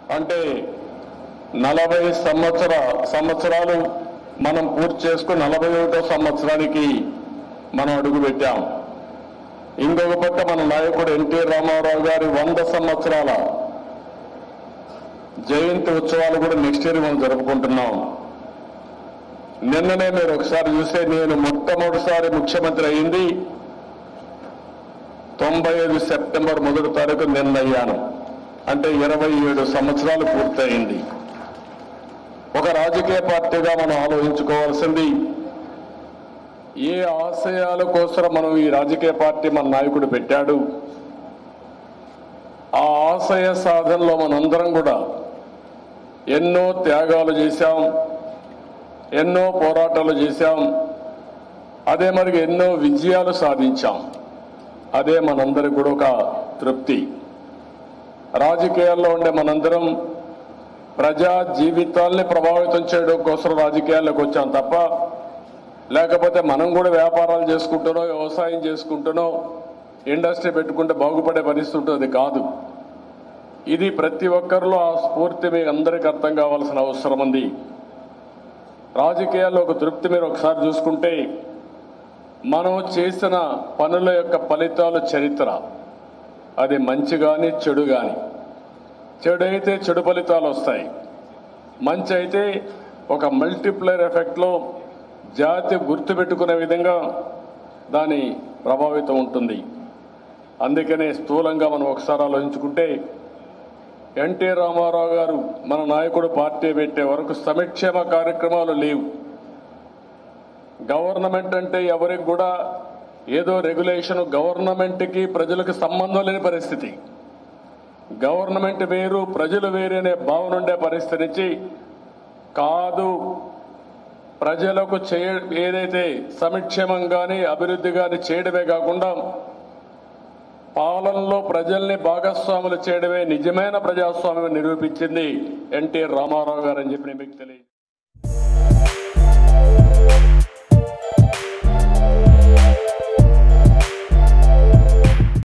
అంటే నలభై సంవత్సర సంవత్సరాలు మనం పూర్తి చేసుకుని నలభై ఒకటో సంవత్సరానికి మనం అడుగుపెట్టాం ఇంకొక పక్క మన నాయకుడు ఎన్టీ రామారావు గారి వంద సంవత్సరాల జయంతి ఉత్సవాలు కూడా నెక్స్ట్ ఇయర్ మనం జరుపుకుంటున్నాం నిన్ననే మీరు ఒకసారి చూస్తే నేను మొట్టమొదటిసారి ముఖ్యమంత్రి అయింది తొంభై ఐదు సెప్టెంబర్ మొదటి తారీఖు నిన్న అయ్యాను అంటే ఇరవై ఏడు సంవత్సరాలు పూర్తయింది ఒక రాజకీయ పార్టీగా మనం ఆలోచించుకోవాల్సింది ఏ ఆశయాల కోసం మనం ఈ రాజకీయ పార్టీ మన నాయకుడు పెట్టాడు ఆ ఆశయ సాధనలో మనందరం కూడా ఎన్నో త్యాగాలు చేశాం ఎన్నో పోరాటాలు చేశాం అదే మరి ఎన్నో విజయాలు సాధించాం అదే మనందరికి కూడా ఒక తృప్తి రాజకీయాల్లో ఉండే మనందరం ప్రజా జీవితాల్ని ప్రభావితం చేయడం కోసం రాజకీయాల్లోకి వచ్చాం తప్ప లేకపోతే మనం కూడా వ్యాపారాలు చేసుకుంటున్నాం వ్యవసాయం చేసుకుంటున్నాం ఇండస్ట్రీ పెట్టుకుంటే బాగుపడే పరిస్థితి ఉంటుంది కాదు ఇది ప్రతి ఒక్కరిలో ఆ స్ఫూర్తి మీకు అందరికీ అర్థం కావాల్సిన అవసరం ఉంది రాజకీయాల్లో ఒక తృప్తి మీరు ఒకసారి చూసుకుంటే మనం చేసిన పనుల యొక్క ఫలితాలు చరిత్ర అది మంచి కానీ చెడు కానీ చెడు అయితే చెడు ఫలితాలు వస్తాయి మంచి అయితే ఒక మల్టిప్లైర్ ఎఫెక్ట్లో జాతి గుర్తుపెట్టుకునే విధంగా దాని ప్రభావితం ఉంటుంది అందుకనే స్థూలంగా మనం ఒకసారి ఆలోచించుకుంటే ఎన్టీ రామారావు గారు మన నాయకుడు పార్టీ పెట్టే వరకు సంక్షేమ కార్యక్రమాలు లేవు గవర్నమెంట్ అంటే ఎవరికి కూడా ఏదో రెగ్యులేషన్ గవర్నమెంట్కి ప్రజలకు సంబంధం లేని పరిస్థితి గవర్నమెంట్ వేరు ప్రజలు వేరు అనే భావన ఉండే పరిస్థితి నుంచి కాదు ప్రజలకు చేయ ఏదైతే సంక్షేమం కానీ అభివృద్ధి కానీ చేయడమే కాకుండా పాలనలో ప్రజల్ని భాగస్వాములు చేయడమే నిజమైన ప్రజాస్వామ్యం నిరూపించింది ఎన్టీ రామారావు గారు అని చెప్పి నేను మీకు తెలియ